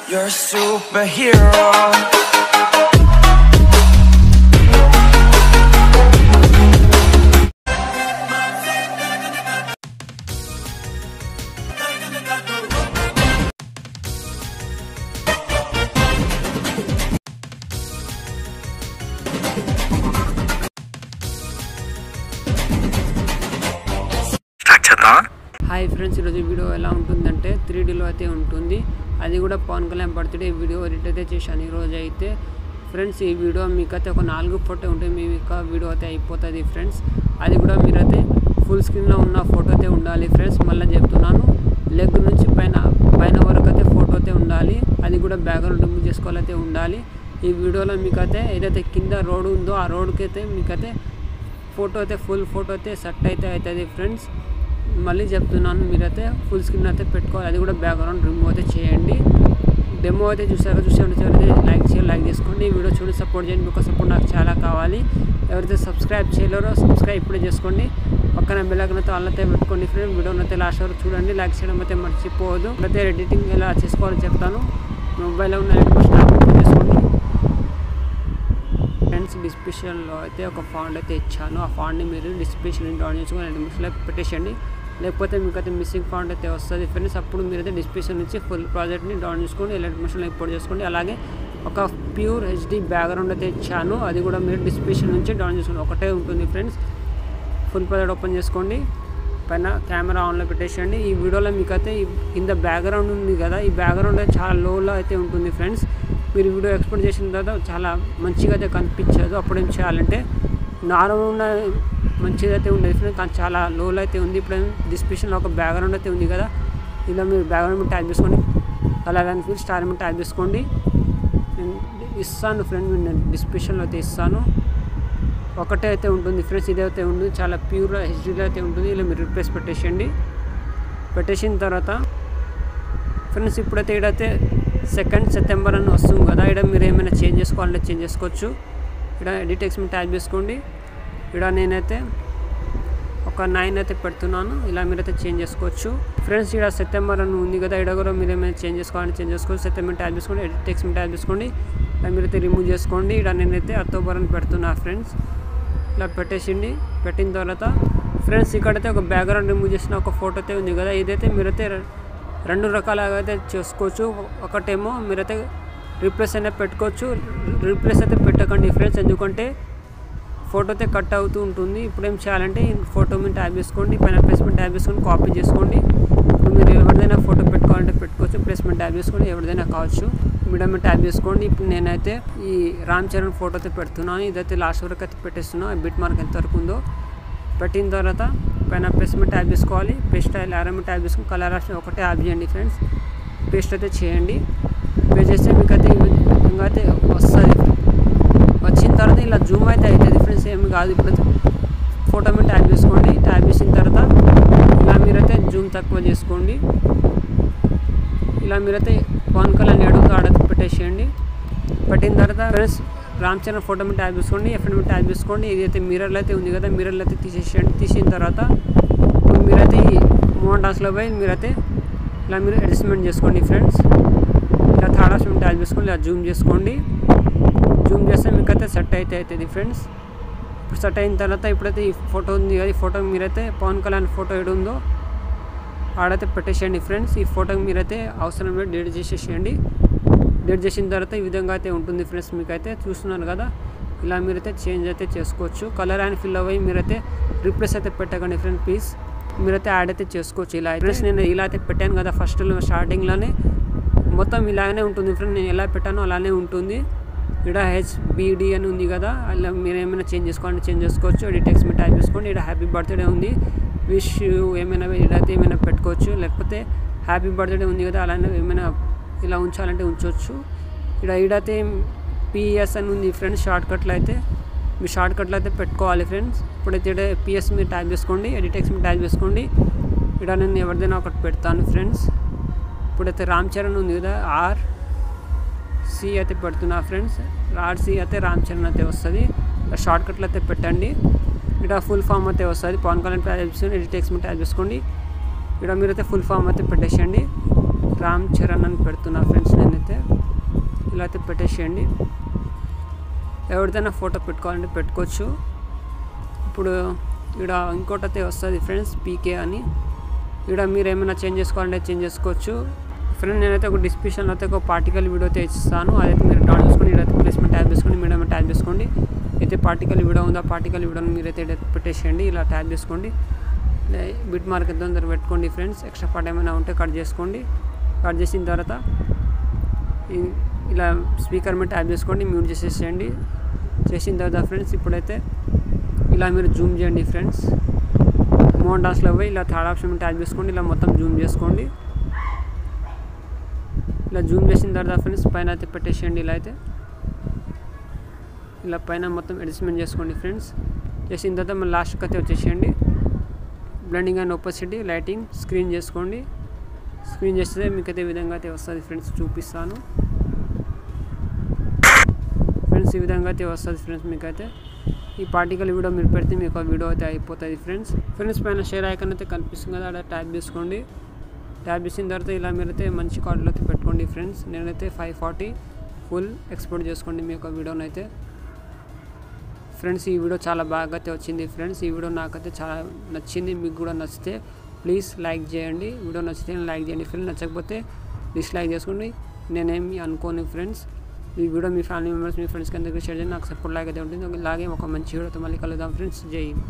You're a superhero. Hi friends ఈరోజు video ఎలా ఉంటుందంటే త్రీ డీలో అయితే ఉంటుంది అది కూడా Pawan Kalyan birthday video edit అయితే చేశాను ఈరోజు అయితే ఫ్రెండ్స్ ఈ వీడియో మీకైతే ఒక నాలుగు ఫోటో ఉంటే మీ యొక్క వీడియో అయితే అయిపోతుంది ఫ్రెండ్స్ అది కూడా మీరైతే ఫుల్ స్క్రీన్లో ఉన్న ఫోటో అయితే ఉండాలి ఫ్రెండ్స్ మళ్ళీ చెప్తున్నాను లెగ్ నుంచి పైన పైన వరకు అయితే ఫోటో అయితే ఉండాలి అది కూడా బ్యాక్గ్రౌండ్ రిమూవ్ చేసుకోవాలైతే ఉండాలి ఈ వీడియోలో మీకైతే ఏదైతే కింద రోడ్ ఉందో ఆ రోడ్కి అయితే మీకైతే ఫోటో అయితే ఫుల్ ఫోటో అయితే సెట్ అయితే అవుతుంది ఫ్రెండ్స్ మళ్ళీ చెప్తున్నాను మీరైతే ఫుల్ స్క్రీన్ అయితే పెట్టుకోవాలి అది కూడా బ్యాక్గ్రౌండ్ రిమూవ్ అయితే చేయండి డెమో అయితే చూసాక చూసే అయితే లైక్ చేయాలి లైక్ చేసుకోండి ఈ వీడియో చూడండి సపోర్ట్ చేయండి మీకు సపోర్ట్ నాకు చాలా కావాలి ఎవరైతే సబ్స్క్రైబ్ చేయలేరో సబ్స్క్రైబ్ ఇప్పుడే చేసుకోండి పక్కన బెల్లకనైతే వాళ్ళైతే పెట్టుకోండి ఫ్రెండ్ వీడియోని అయితే లాస్ట్ వరకు చూడండి లైక్ చేయడం అయితే మర్చిపోవద్దు అయితే ఎడిటింగ్ ఎలా చేసుకోవాలో చెప్తాను మొబైల్లో ఉన్న ఎడిటింగ్ చేసుకోండి ఫ్రెండ్స్ డిస్క్రిప్షన్లో అయితే ఒక ఫాండ్ అయితే ఇచ్చాను ఆ ఫాండ్ని మీరు డిస్క్రిప్షన్ డౌన్ చేసుకొని నిమిషంలో పెట్టేసండి లేకపోతే మీకు అయితే మిస్సింగ్ ఫాండ్ అయితే వస్తుంది ఫ్రెండ్స్ అప్పుడు మీరైతే డిస్క్రిప్షన్ నుంచి ఫుల్ ప్రాజెక్ట్ని డౌన్ చేసుకోండి ఎలాంటి మిషన్లో ఇంపోర్ట్ చేసుకోండి అలాగే ఒక ప్యూర్ హెచ్డి బ్యాక్గ్రౌండ్ అయితే ఇచ్చాను అది కూడా మీరు డిస్క్రిప్షన్ నుంచి డౌన్ చేసుకోండి ఒకటే ఉంటుంది ఫ్రెండ్స్ ఫుల్ ప్రాజెక్ట్ ఓపెన్ చేసుకోండి పైన కెమెరా ఆన్లో పెట్టేసేయండి ఈ వీడియోలో మీకు అయితే ఈ కింద బ్యాక్గ్రౌండ్ ఉంది కదా ఈ బ్యాక్గ్రౌండ్ అయితే చాలా లోలో అయితే ఉంటుంది ఫ్రెండ్స్ మీరు వీడియో ఎక్స్పోర్ట్ చేసిన తర్వాత చాలా మంచిగా అయితే కనిపించదు అప్పుడు ఏం చేయాలంటే నార్మల్ ఉన్న మంచిగా అయితే ఉండేది ఫ్రెండ్స్ కానీ చాలా లోలో అయితే ఉంది ఇప్పుడు డిస్క్రిప్షన్లో ఒక బ్యాక్గ్రౌండ్ అయితే ఉంది కదా ఇలా మీరు బ్యాక్గ్రౌండ్ మీద ట్యాప్ చేసుకోండి అలాగే ఫీల్ స్టార్ మీద ట్యాప్ చేసుకోండి నేను ఇస్తాను ఫ్రెండ్ నేను డిస్క్రిప్షన్లో అయితే ఇస్తాను ఒకటే అయితే ఉంటుంది ఫ్రెండ్స్ ఇదైతే ఉంటుంది చాలా ప్యూర్ హెచ్డీలో అయితే ఉంటుంది ఇలా మీరు రిప్లేస్ పెట్టేసేయండి పెట్టేసిన తర్వాత ఫ్రెండ్స్ ఇప్పుడైతే ఇడైతే సెకండ్ సెప్టెంబర్ అని వస్తుంది కదా ఇక్కడ మీరు ఏమైనా చేంజ్ చేసుకోవాలంటే చేంజ్ చేసుకోవచ్చు ఇక్కడ ఎడిట్ ఎక్స్మెంట్ ట్యాప్ చేసుకోండి ఇక్కడ నేనైతే ఒక నైన్ అయితే పెడుతున్నాను ఇలా మీరైతే చేంజ్ చేసుకోవచ్చు ఫ్రెండ్స్ ఇక్కడ సెప్టెంబర్ అని ఉంది కదా ఇక్కడ కూడా మీరు ఏమైనా చేంజ్ చేసుకోవాలంటే చేంజ్ చేసుకోవచ్చు సెప్టెంబర్ ట్యాప్ చేసుకోండి ఎడిట్ ఎక్స్మెంట్ ట్యాప్ చేసుకోండి ఇలా మీరైతే రిమూవ్ చేసుకోండి ఇక్కడ నేనైతే అక్టోబర్ అని పెడుతున్నా ఫ్రెండ్స్ ఇలా పెట్టేసిండి పెట్టిన తర్వాత ఫ్రెండ్స్ ఇక్కడైతే ఒక బ్యాక్గ్రౌండ్ రిమూవ్ చేసిన ఒక ఫోటో అయితే ఉంది కదా ఇదైతే మీరైతే రెండు రకాలుగా అయితే చేసుకోవచ్చు ఒకటేమో మీరైతే రీప్లేస్ అయినా పెట్టుకోవచ్చు రీప్లేస్ అయితే పెట్టకండి ఫ్రెండ్స్ ఎందుకంటే ఫోటో అయితే కట్ అవుతూ ఉంటుంది ఇప్పుడు ఏం చేయాలంటే ఫోటో మీద ట్యాబ్ చేసుకోండి పైన ప్లేస్మెంట్ ట్యాబ్ చేసుకొని కాపీ చేసుకోండి ఇప్పుడు మీరు ఎవరిదైనా ఫోటో పెట్టుకోవాలంటే పెట్టుకోవచ్చు ప్లేస్మెంట్ ట్యాబ్ చేసుకోండి ఎవరిదైనా కావచ్చు మీడియం మీద ట్యాబ్ చేసుకోండి ఇప్పుడు నేనైతే ఈ రామ్ చరణ్ ఫోటో అయితే పెడుతున్నాను ఇదైతే లాస్ట్ వరకు అయితే పెట్టేస్తున్నాను బిట్ మార్క్ ఎంతవరకు ఉందో పెట్టిన తర్వాత పైన పేస్ట్ మీద ట్యాప్ చేసుకోవాలి పేస్ట్ ఆరం ట్యాప్ చేసుకుని కలర్ ఆప్షన్ ఒకటే యాప్ చేయండి ఫ్రెండ్స్ పేస్ట్ అయితే చేయండి పేస్ట్ చేస్తే మీకు అయితే ఈ విధంగా అయితే వస్తుంది వచ్చిన తర్వాత ఇలా జూమ్ అయితే అవుతుంది ఫ్రెండ్స్ ఏమి కాదు ఇప్పుడు ఫోటో మీద ట్యాప్ చేసుకోండి ట్యాప్ చేసిన తర్వాత ఇలా మీరైతే జూమ్ తక్కువ చేసుకోండి ఇలా మీరైతే పవన్ కళ్యాణ్ ఏడుతో ఆడత పెట్టేసేయండి పెట్టిన తర్వాత ఫ్రెండ్స్ రామ్ చరణ్ ఫోటో మీద ట్యాప్ చేసుకోండి ఎఫ్ఎన్ మీద ట్యాప్ చేసుకోండి ఇదైతే మిర్రర్లు అయితే ఉంది కదా మిర్రర్లు అయితే తీసేసేయండి తీసిన తర్వాత ఇప్పుడు మీరైతే ఈ మోహన్ డాన్స్లో పోయి మీరైతే ఇలా మీరు అడ్జస్ట్మెంట్ చేసుకోండి ఫ్రెండ్స్ ఇలా థర్డ్ ఆప్షన్ ట్యాప్ చేసుకోండి ఇలా జూమ్ చేసుకోండి జూమ్ చేస్తే మీకు అయితే సెట్ అయితే అవుతుంది ఫ్రెండ్స్ ఇప్పుడు సెట్ అయిన తర్వాత ఇప్పుడైతే ఈ ఫోటో ఉంది కదా ఈ ఫోటో మీరైతే పవన్ కళ్యాణ్ ఫోటో ఏడు ఉందో ఆడైతే పెట్టేసేయండి ఫ్రెండ్స్ ఈ ఫోటోకి మీరైతే అవసరం లేదు డెలిట్ చేసేసేయండి డెలిట్ చేసిన తర్వాత ఈ విధంగా అయితే ఉంటుంది ఫ్రెండ్స్ మీకైతే చూస్తున్నారు కదా ఇలా మీరైతే చేంజ్ అయితే చేసుకోవచ్చు కలర్ అండ్ ఫిల్ అవ్వి మీరైతే రిప్లేస్ అయితే పెట్టకండి ఫ్రెండ్ ప్లీజ్ మీరైతే యాడ్ అయితే చేసుకోవచ్చు ఇలా ఫ్రెండ్స్ నేను ఇలా అయితే పెట్టాను కదా ఫస్ట్ స్టార్టింగ్లోనే మొత్తం ఇలాగనే ఉంటుంది ఫ్రెండ్ నేను ఎలా పెట్టానో అలానే ఉంటుంది ఇక్కడ హెచ్బిడి అని ఉంది కదా అలా మీరు ఏమైనా చేంజ్ చేసుకోవాలంటే చేంజ్ చేసుకోవచ్చు ఎడిట్ టెక్స్ట్ మీద టైప్ చేసుకోండి ఇక్కడ హ్యాపీ బర్త్డే ఉంది విష్ ఏమైనా ఇదైతే ఏమైనా పెట్టుకోవచ్చు లేకపోతే హ్యాపీ బర్త్డే ఉంది కదా అలానే ఏమైనా ఇలా ఉంచాలంటే ఉంచవచ్చు ఇక్కడ ఈడైతే పిఎస్ అని ఉంది ఫ్రెండ్స్ షార్ట్ కట్లో అయితే మీ షార్ట్ కట్లో అయితే పెట్టుకోవాలి ఫ్రెండ్స్ ఇప్పుడైతే ఇక్కడ పిఎస్ మీరు టైప్ చేసుకోండి ఎడిటెక్స్ మీరు టైప్ చేసుకోండి ఇక్కడ నేను ఎవరిదైనా ఒకటి పెడతాను ఫ్రెండ్స్ ఇప్పుడైతే రామ్ చరణ్ ఉంది కదా ఆర్ సి అయితే పెడుతున్నా ఫ్రెండ్స్ ఆర్ సి అయితే రామ్ చరణ్ అయితే వస్తుంది షార్ట్ కట్లో అయితే పెట్టండి ఇక్కడ ఫుల్ ఫామ్ అయితే వస్తుంది పవన్ కళ్యాణ్ ట్యాప్ చేసుకొని ఎడిటెక్స్ మీద ట్యాప్ చేసుకోండి ఇక్కడ మీరైతే ఫుల్ ఫామ్ అయితే పెట్టేసేయండి రామ్ చరణ్ అని పెడుతున్నా ఫ్రెండ్స్ నేనైతే ఇలా అయితే పెట్టేసేయండి ఎవరిదైనా ఫోటో పెట్టుకోవాలంటే పెట్టుకోవచ్చు ఇప్పుడు ఇక్కడ ఇంకోటి అయితే వస్తుంది ఫ్రెండ్స్ పీకే అని ఇక్కడ మీరు ఏమైనా చేంజ్ చేసుకోవాలంటే చేంజ్ చేసుకోవచ్చు ఫ్రెండ్ నేనైతే ఒక డిస్క్రిప్షన్లో అయితే ఒక పార్టికల్ వీడియో అయితే ఇస్తాను అదైతే మీరు డౌన్ చేసుకొని ఇదైతే ప్లేస్మెంట్ ట్యాబ్ చేసుకోండి మీడియం ట్యాబ్ చేసుకోండి అయితే పార్టికల్ వీడియో ఉందో పార్టికల్ వీడియోని మీరైతే ఈడైతే పెట్టేసేయండి ఇలా ట్యాబ్ చేసుకోండి బిట్ మార్క్ ఎంత ఉందో పెట్టుకోండి ఫ్రెండ్స్ ఎక్స్ట్రా పార్ట్ ఏమైనా ఉంటే కట్ చేసుకోండి కట్ చేసిన తర్వాత ఈ- ఇలా స్పీకర్ మీద ట్యాప్ చేసుకోండి మ్యూట్ చేసేసేయండి చేసిన తర్వాత ఫ్రెండ్స్ ఇప్పుడైతే ఇలా మీరు జూమ్ చేయండి ఫ్రెండ్స్ మోహన్ డాన్స్లో పోయి ఇలా థర్డ్ ఆప్షన్ మీద ట్యాప్ చేసుకోండి ఇలా మొత్తం జూమ్ చేసుకోండి ఇలా జూమ్ చేసిన తర్వాత ఫ్రెండ్స్ పైన అయితే పెట్టేసేయండి ఇలా అయితే ఇలా పైన మొత్తం అడ్జస్ట్మెంట్ చేసుకోండి ఫ్రెండ్స్ చేసిన తర్వాత మళ్ళీ లాస్ట్కి అయితే వచ్చేసేయండి blending and opacity lighting screen చేసుకోండి స్క్రీన్ చేస్తే మీకు అయితే ఈ విధంగా అయితే వస్తుంది ఫ్రెండ్స్ చూపిస్తాను ఫ్రెండ్స్ ఈ విధంగా అయితే వస్తుంది ఫ్రెండ్స్ మీకైతే ఈ పార్టికల్ వీడియో మీరు పెడితే మీకు ఆ వీడియో అయితే అయిపోతుంది ఫ్రెండ్స్ ఫ్రెండ్స్ పైన షేర్ ఐకాన్ అయితే కనిపిస్తుంది కదా అక్కడ ట్యాప్ చేసుకోండి ట్యాప్ చేసిన తర్వాత ఇలా మీరైతే మంచి కార్డులో అయితే పెట్టుకోండి ఫ్రెండ్స్ నేనైతే ఫైవ్ ఫార్టీ ఫుల్ ఎక్స్పోర్ట్ చేసుకోండి మీ యొక్క వీడియోని అయితే ఫ్రెండ్స్ ఈ వీడియో చాలా బాగా అయితే వచ్చింది ఫ్రెండ్స్ ఈ వీడియో నాకైతే చాలా నచ్చింది మీకు కూడా నచ్చితే ప్లీజ్ లైక్ చేయండి వీడియో నచ్చితే లైక్ చేయండి ఫ్రెండ్స్ నచ్చకపోతే డిస్లైక్ చేసుకోండి నేనేమి అనుకోను ఫ్రెండ్స్ ఈ వీడియో మీ ఫ్యామిలీ మెంబర్స్ మీ ఫ్రెండ్స్కి అందరికీ షేర్ చేయండి నాకు సపోర్ట్ లాగా అయితే ఉంటుంది అలాగే ఒక మంచి వీడియోతో మళ్ళీ కలుద్దాం ఫ్రెండ్స్ జై హింద్